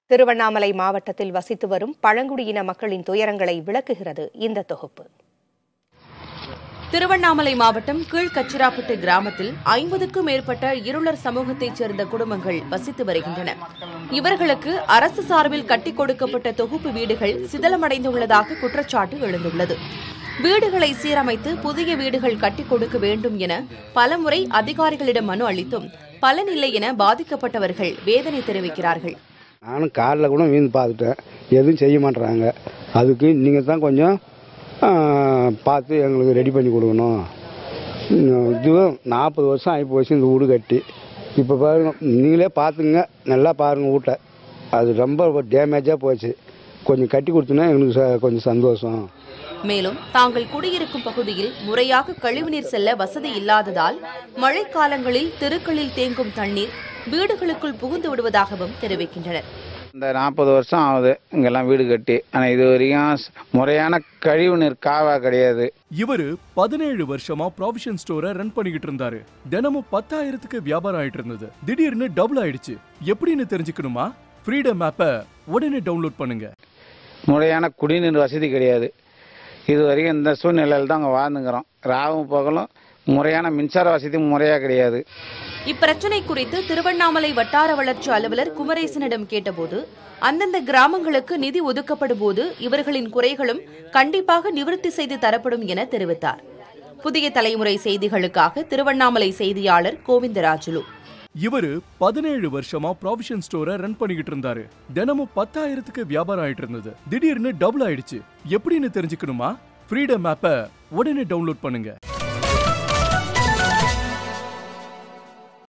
திருவண்ணாமலை மாவட்டத்தில் வசித்து வரும் பழங்குடியின மக்களின் துயரங்களை விளக்குகிறது இந்த தொகுப்பு திருவண்ணாமலை மாவட்டம் கீழ்கச்சிராப்பட்டு கிராமத்தில் ஐம்பதுக்கும் மேற்பட்ட இருளர் சமூகத்தைச் சேர்ந்த குடும்பங்கள் வசித்து வருகின்றன இவர்களுக்கு அரசு சார்பில் கட்டிக் கொடுக்கப்பட்ட தொகுப்பு வீடுகள் சிதலமடைந்துள்ளதாக குற்றச்சாட்டு எழுந்துள்ளது வீடுகளை சீரமைத்து புதிய வீடுகள் கட்டிக் கொடுக்க வேண்டும் என பலமுறை அதிகாரிகளிடம் மனு அளித்தும் பலனில்லை என பாதிக்கப்பட்டவர்கள் வேதனை தெரிவிக்கிறார்கள் நானும் காரில் கூட வீந்து பார்த்துட்டேன் எதுவும் செய்ய மாட்டுறாங்க அதுக்கு நீங்கள் தான் கொஞ்சம் ஆ, பார்த்து எங்களுக்கு ரெடி பண்ணி கொடுக்கணும் இன்னும் இதுவும் நாற்பது வருஷம் ஆகி போச்சு இந்த வீடு கட்டி இப்போ பாருங்க நீங்களே பார்த்துங்க நல்லா பாருங்கள் வீட்டை அது ரொம்ப டேமேஜாக போச்சு கொஞ்சம் கட்டி கொடுத்தீங்கன்னா எங்களுக்கு ச- கொஞ்சம் சந்தோஷம் மேலும் தாங்கள் குடியிருக்கும் பகுதியில் முறையாக கழிவுநீர் செல்ல வசதி இல்லாததால் மழைக்காலங்களில் தெருக்களில் தேங்கும் தண்ணீர் வீடுகளுக்குள் புகுந்து விடுவதாகவும் தெரிவிக்கின்றனர் இந்த நாற்பது வருஷம் ஆகுது இங்கெல்லாம் வீடு கட்டி ஆனால் இது வரைக்கும் ஸ்- முறையான கழிவுநீர் காவா கிடையாது இவரு பதினேழு வருஷமா ப்ராவிஷன் ஸ்டோரை ரன் பண்ணிக்கிட்டு இருந்தாரு தினமும் பத்தாயிரத்துக்கு வியாபாரம் ஆயிட்டு இருந்தது திடீர்னு டபுள் ஆயிடுச்சு எப்படின்னு தெரிஞ்சுக்கணுமா ஃப்ரீடம் ஆப்பை உடனே டவுன்லோட் பண்ணுங்க முறையான குடிநீர் வசதி கிடையாது இது வரைக்கும் இந்த சூழ்நிலையில் தான் அங்கே வாழ்ந்துங்கிறோம் ராவும் பகலும் முறையான மின்சார வசதி முறையாக கிடையாது இப்பிரச்சினை குறித்து திருவண்ணாமலை வட்டார வளர்ச்சி அலுவலர் குமரேசனிடம் கேட்டபோது அந்தந்த கிராமங்களுக்கு நிதி ஒதுக்கப்படும் போது இவர்களின் குறைகளும் கண்டிப்பாக நிவர்த்தி செய்து தரப்படும் என தெரிவித்தார் புதிய தலைமுறை செய்திகளுக்காக திருவண்ணாமலை செய்தியாளர் கோவிந்தராஜுலு இவரு பதினேழு வருஷமா ப்ராவிஷன் ஸ்டோரை ரன் பண்ணிக்கிட்டு இருந்தாரு தினமும் பத்தாயிரத்துக்கு வியாபாரம் ஆயிட்டு இருந்தது திடீர்னு டபுள் ஆயிடுச்சு எப்படின்னு தெரிஞ்சுக்கணுமா ஃப்ரீடம் ஆப்பை உடனே டவுன்லோட் பண்ணுங்க